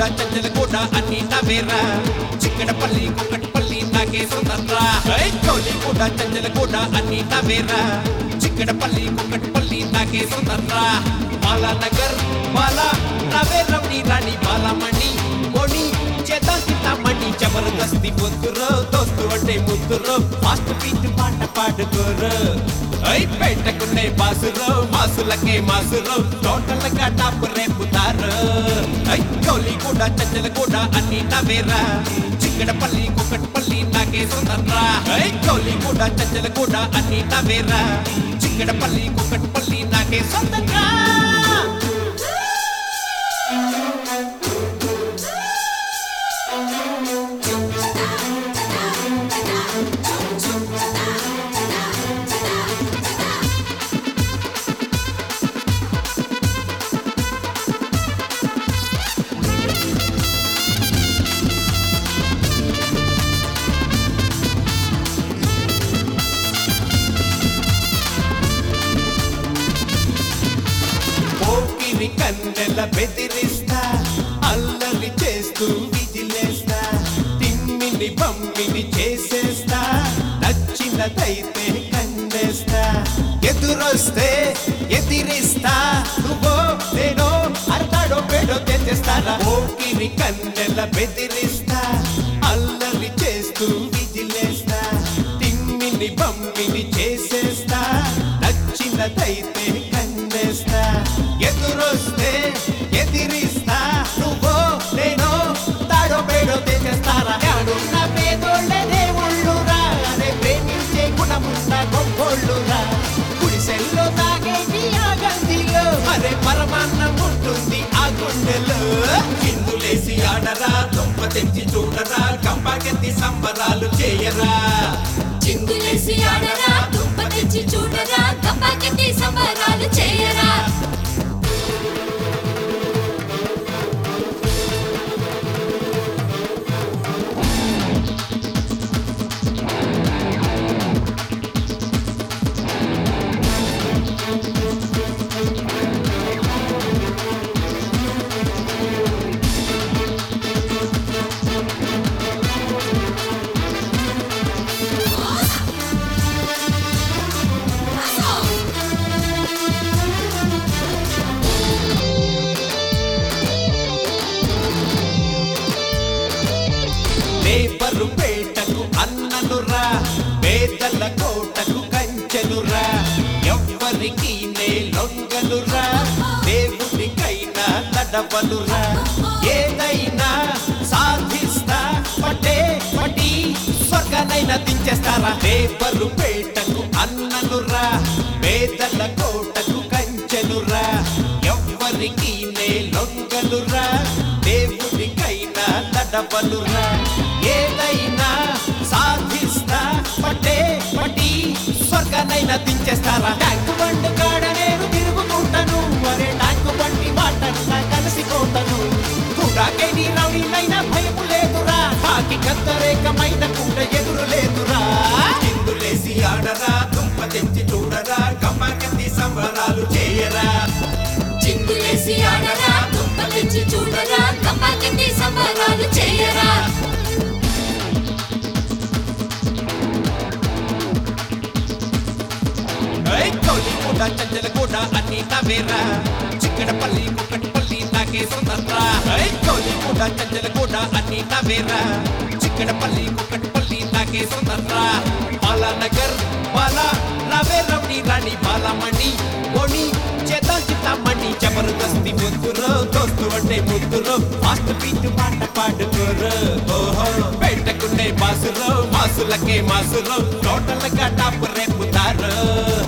చంచల కూడా అన్ని నవేరా చిక్కడపల్లి కుక్కటిపల్లి నాకే సుందర్రా కోలి కూడా చంచల కూడా అన్ని నవేరా చిక్కడపల్లి కుక్కటిపల్లి నాకే సుందర్రా బాలానగర్ బాలా నవే రమణి రాణి బాలమణి మణి చేద్దాం తింటామణి జబర్దస్తి పొద్దురో దోస్తు అంటే ముద్దురో ఫాస్ట్ బీట్ పాట పాడుకోరు ఐ పెట్టకునే బాసురో మాసులకే మాసురో టోటల్ గా టాప్ రేపుతారు ఐ కౌలి కూడా చంచల కూడా అన్ని నవేరా చిక్కడపల్లి కుక్కటిపల్లి నాకే సుందర్రా ఐ కౌలి కూడా చంచల కూడా అన్ని నవేరా చిక్కడపల్లి కుక్కటిపల్లి నాకే సొంతంగా పోకిరి కన్నెల బెదిరిస్తా అల్లరి చేస్తూ విజిలేస్తా తిమ్మిని బమ్మిని చేసేస్తా నచ్చినదైతే కన్నేస్తా ఎదురొస్తే ఎదిరిస్తా నువ్వో నేనో అర్థాడో పేడో తెచ్చేస్తారా పోకిరి కన్నెల బెదిరిస్తా అల్లరి చేస్తూ విజిలేస్తా తిమ్మిని బమ్మిని చేసేస్తా నచ్చినదైతే కన్నేస్తా ఎదురొస్తే ఎదిరిస్తా నువ్వో నేనో తాడో పేడో తెచ్చేస్తారా యాడున్న పేదోళ్ళ దేవుళ్ళురా అదే ప్రేమించే గుణమున్న గొప్పోళ్ళురా గుడిసెల్లో తాగేటి ఆ గంజిలో అరే పరమాన్నం ఉంటుంది ఆ గుండెలో కిందులేసి ఆడరా దుంప తెచ్చి చూడరా కంపాకెత్తి సంబరాలు చేయరా చిందులేసి ఆడరా దుంప తెచ్చి చూడరా గంపకెత్తి సంబరాలు చేయరా లేబరు పేటకు అన్ననురా పేదల కోటకు కంచెనురా ఎవ్వరికి నే లొంగనురా దేవుడికైనా నడవనురా ఏదైనా సాధిస్తా పట్టే పటి స్వర్గానైనా దించేస్తారా లేబరు పేటకు అన్ననురా పేదల కోటకు కంచెనురా ఎవ్వరికి నే లొంగనురా దేవుడికైనా నడవనురా ఏదైనా సాధిస్తా పట్టే పటి స్వర్గానైనా దించేస్తారా ట్యాంకు బండు కాడ నేను తిరుగుతుంటాను మరే ట్యాంకు బండి వాటన్నా కలిసిపోతాను కూడాకైని రౌడీలైనా భయము లేదురా కాకి కత్తరేకమైన కూడా ఎదురు లేదురా కిందులేసి ఆడరా దుంప తెచ్చి చూడరా కమ్మకెత్తి సంబరాలు చేయరా చిందులేసి ఆడరా దుంప తెచ్చి చూడరా గంపకెత్తి సంబరాలు చేయరా ఏయ్ కౌలి కూడా చంచల కూడా అన్ని నవేరా చిక్కడపల్లి కుక్కటిపల్లి నాకే సుందర్రా ఏయ్ కౌలి కూడా చంచల కూడా అన్ని నవేరా చిక్కడపల్లి కుక్కటిపల్లి నాకే సుందర్రా బాలానగర్ బాలా నవే రమణి రాణి బాలమణి మణి చేద్దాం చిత్తామణి జబర్దస్తి ముద్దురో దోస్తు అంటే ముద్దురో ఫాస్ట్ బీట్ పాట పాడుకోరు ఓహో పెట్టకునే బాసులో మాసులకే మాసులో టోటల్ గా టాప్ రేపుతారు